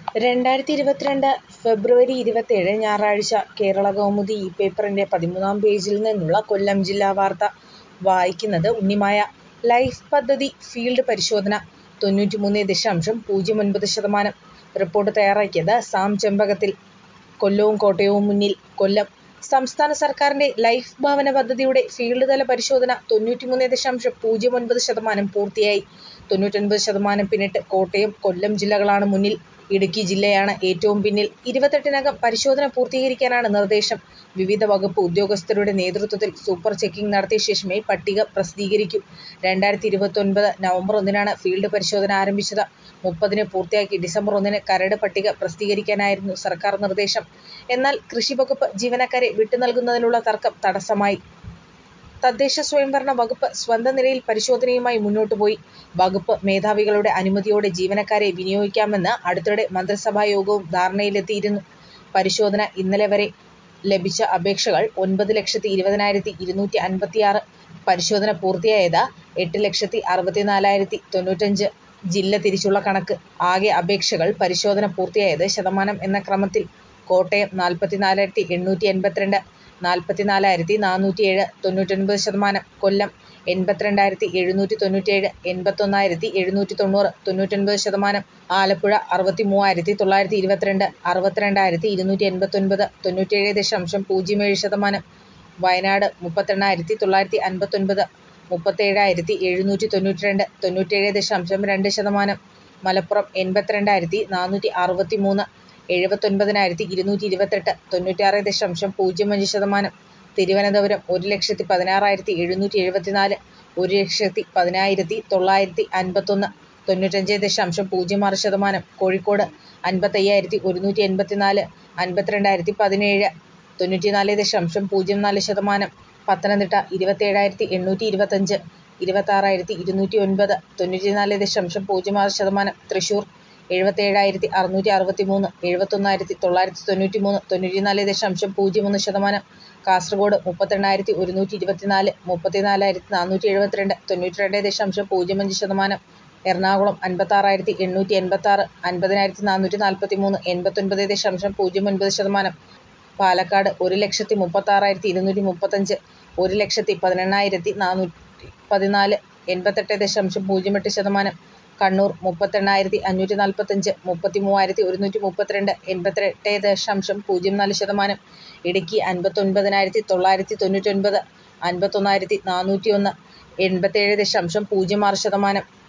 രണ്ടായിരത്തി ഇരുപത്തിരണ്ട് ഫെബ്രുവരി ഇരുപത്തേഴ് ഞായറാഴ്ച കേരളകൗമുദി ഈ പേപ്പറിൻ്റെ പതിമൂന്നാം പേജിൽ നിന്നുള്ള കൊല്ലം ജില്ലാ വാർത്ത വായിക്കുന്നത് ഉണ്ണിമായ. ലൈഫ് പദ്ധതി ഫീൽഡ് പരിശോധന തൊണ്ണൂറ്റിമൂന്ന് ദശാംശം പൂജ്യം ഒൻപത് ശതമാനം. റിപ്പോർട്ട് തയ്യാറാക്കിയത് സാം ചെമ്പകത്തിൽ. കൊല്ലവും കോട്ടയവും മുന്നിൽ കൊല്ലം സംസ്ഥാന സർക്കാരിൻ്റെ ലൈഫ് ഭവന പദ്ധതിയുടെ ഫീൽഡ് തല പരിശോധന തൊണ്ണൂറ്റിമൂന്ന് ദശാംശം പൂജ്യം ഒൻപത് ശതമാനം പൂർത്തിയായി. തൊണ്ണൂറ്റൊൻപത് ശതമാനം പിന്നിട്ട് കോട്ടയം, കൊല്ലം ജില്ലകളാണ് മുന്നിൽ. ഇടുക്കി ജില്ലയാണ് ഏറ്റവും പിന്നിൽ. ഇരുപത്തെട്ടിനകം പരിശോധന പൂർത്തീകരിക്കാനാണ് നിർദ്ദേശം. വിവിധ വകുപ്പ് ഉദ്യോഗസ്ഥരുടെ നേതൃത്വത്തിൽ സൂപ്പർ ചെക്കിങ് നടത്തിയ ശേഷമേ പട്ടിക പ്രസിദ്ധീകരിക്കൂ. രണ്ടായിരത്തി ഇരുപത്തൊൻപത് നവംബർ ഒന്നിനാണ് ഫീൽഡ് പരിശോധന ആരംഭിച്ചത്. മുപ്പതിന് പൂർത്തിയാക്കി ഡിസംബർ ഒന്നിന് കരട് പട്ടിക പ്രസിദ്ധീകരിക്കാനായിരുന്നു സർക്കാർ നിർദ്ദേശം. എന്നാൽ കൃഷിവകുപ്പ് ജീവനക്കാരെ വിട്ടുനൽകുന്നതിലുള്ള തർക്കം തടസ്സമായി. തദ്ദേശ സ്വയംഭരണ വകുപ്പ് സ്വന്തം നിലയിൽ പരിശോധനയുമായി മുന്നോട്ടുപോയി. വകുപ്പ് മേധാവികളുടെ അനുമതിയോടെ ജീവനക്കാരെ വിനിയോഗിക്കാമെന്ന് അടുത്തിടെ മന്ത്രിസഭായോഗവും ധാരണയിലെത്തിയിരുന്നു. പരിശോധന ഇന്നലെ വരെ ലഭിച്ച അപേക്ഷകൾ ഒൻപത് ലക്ഷത്തി ഇരുപതിനായിരത്തി ഇരുന്നൂറ്റി അൻപത്തിയാറ്. പരിശോധന പൂർത്തിയായത് എട്ട് ലക്ഷത്തി അറുപത്തിനാലായിരത്തി തൊണ്ണൂറ്റഞ്ച്. ജില്ല തിരിച്ചുള്ള കണക്ക്. ആകെ അപേക്ഷകൾ പരിശോധന പൂർത്തിയായത് ശതമാനം എന്ന ക്രമത്തിൽ. കോട്ടയം നാൽപ്പത്തിനാലായിരത്തി എണ്ണൂറ്റി എൺപത്തിരണ്ട്, നാൽപ്പത്തിനാലായിരത്തി നാനൂറ്റിയേഴ് (തൊണ്ണൂറ്റൊൻപത് ശതമാനം). കൊല്ലം എൺപത്തിരണ്ടായിരത്തി എഴുന്നൂറ്റി തൊണ്ണൂറ്റേഴ്, എൺപത്തൊന്നായിരത്തി എഴുന്നൂറ്റി തൊണ്ണൂറ് (തൊണ്ണൂറ്റൊൻപത് ശതമാനം). ആലപ്പുഴ അറുപത്തിമൂവായിരത്തി തൊള്ളായിരത്തി ഇരുപത്തിരണ്ട്, അറുപത്തിരണ്ടായിരത്തി ഇരുന്നൂറ്റി എൺപത്തൊൻപത് (തൊണ്ണൂറ്റേഴ് ദശാംശം പൂജ്യം ഏഴ് ശതമാനം). വയനാട് മുപ്പത്തെണ്ണായിരത്തി തൊള്ളായിരത്തി അൻപത്തൊൻപത്, മുപ്പത്തേഴായിരത്തി എഴുന്നൂറ്റി തൊണ്ണൂറ്റിരണ്ട് (തൊണ്ണൂറ്റേഴ് ദശാംശം രണ്ട് ശതമാനം). മലപ്പുറം എൺപത്തിരണ്ടായിരത്തി നാനൂറ്റി അറുപത്തിമൂന്ന്, എഴുപത്തൊൻപതിനായിരത്തി ഇരുന്നൂറ്റി ഇരുപത്തെട്ട് (തൊണ്ണൂറ്റാറ് ദശാംശം പൂജ്യം അഞ്ച് ശതമാനം). തിരുവനന്തപുരം ഒരു ലക്ഷത്തി പതിനാറായിരത്തി എഴുന്നൂറ്റി എഴുപത്തിനാല്, ഒരു ലക്ഷത്തി പതിനായിരത്തി തൊള്ളായിരത്തി അൻപത്തൊന്ന് (തൊണ്ണൂറ്റഞ്ച് ദശാംശം പൂജ്യം ആറ് ശതമാനം). കോഴിക്കോട് അൻപത്തയ്യായിരത്തി ഒരുന്നൂറ്റി എൺപത്തിനാല്, അൻപത്തിരണ്ടായിരത്തി പതിനേഴ് (തൊണ്ണൂറ്റിനാല് ദശാംശം പൂജ്യം നാല് ശതമാനം). പത്തനംതിട്ട ഇരുപത്തേഴായിരത്തി എണ്ണൂറ്റി ഇരുപത്തഞ്ച്, ഇരുപത്താറായിരത്തി ഇരുന്നൂറ്റി ഒൻപത് (തൊണ്ണൂറ്റിനാല് ദശാംശം പൂജ്യം ആറ് ശതമാനം). തൃശൂർ എഴുപത്തേഴായിരത്തി അറുന്നൂറ്റി അറുപത്തിമൂന്ന്, എഴുപത്തൊന്നായിരത്തി തൊള്ളായിരത്തി തൊണ്ണൂറ്റിമൂന്ന് (തൊണ്ണൂറ്റിനാല് ദശാംശം പൂജ്യം ഒന്ന് ശതമാനം). കാസർഗോഡ് മുപ്പത്തെണ്ണായിരത്തി ഒരുന്നൂറ്റി ഇരുപത്തിനാല്, മുപ്പത്തിനാലായിരത്തി നാനൂറ്റി എഴുപത്തിരണ്ട് (തൊണ്ണൂറ്റിരണ്ട് ദശാംശം പൂജ്യം അഞ്ച് ശതമാനം). എറണാകുളം അൻപത്താറായിരത്തി എണ്ണൂറ്റി എൺപത്താറ്, അൻപതിനായിരത്തി നാനൂറ്റി നാൽപ്പത്തിമൂന്ന് (എൺപത്തൊൻപത് ദശാംശം പൂജ്യം ഒൻപത് ശതമാനം). പാലക്കാട് ഒരു ലക്ഷത്തി മുപ്പത്താറായിരത്തി ഇരുന്നൂറ്റി മുപ്പത്തഞ്ച്, ഒരു ലക്ഷത്തി പതിനെണ്ണായിരത്തി നാനൂറ്റി പതിനാല് (എൺപത്തെട്ട് ദശാംശം പൂജ്യം എട്ട് ശതമാനം). കണ്ണൂർ മുപ്പത്തെണ്ണായിരത്തി അഞ്ഞൂറ്റി നാൽപ്പത്തഞ്ച്, മുപ്പത്തിമൂവായിരത്തി ഒരുന്നൂറ്റി മുപ്പത്തിരണ്ട് (എൺപത്തെട്ട് ദശാംശം പൂജ്യം നാല് ശതമാനം). ഇടുക്കി അൻപത്തൊൻപതിനായിരത്തി തൊള്ളായിരത്തി തൊണ്ണൂറ്റൊൻപത്, അൻപത്തൊന്നായിരത്തി നാനൂറ്റിയൊന്ന് (എൺപത്തേഴ് ദശാംശം പൂജ്യം ആറ് ശതമാനം).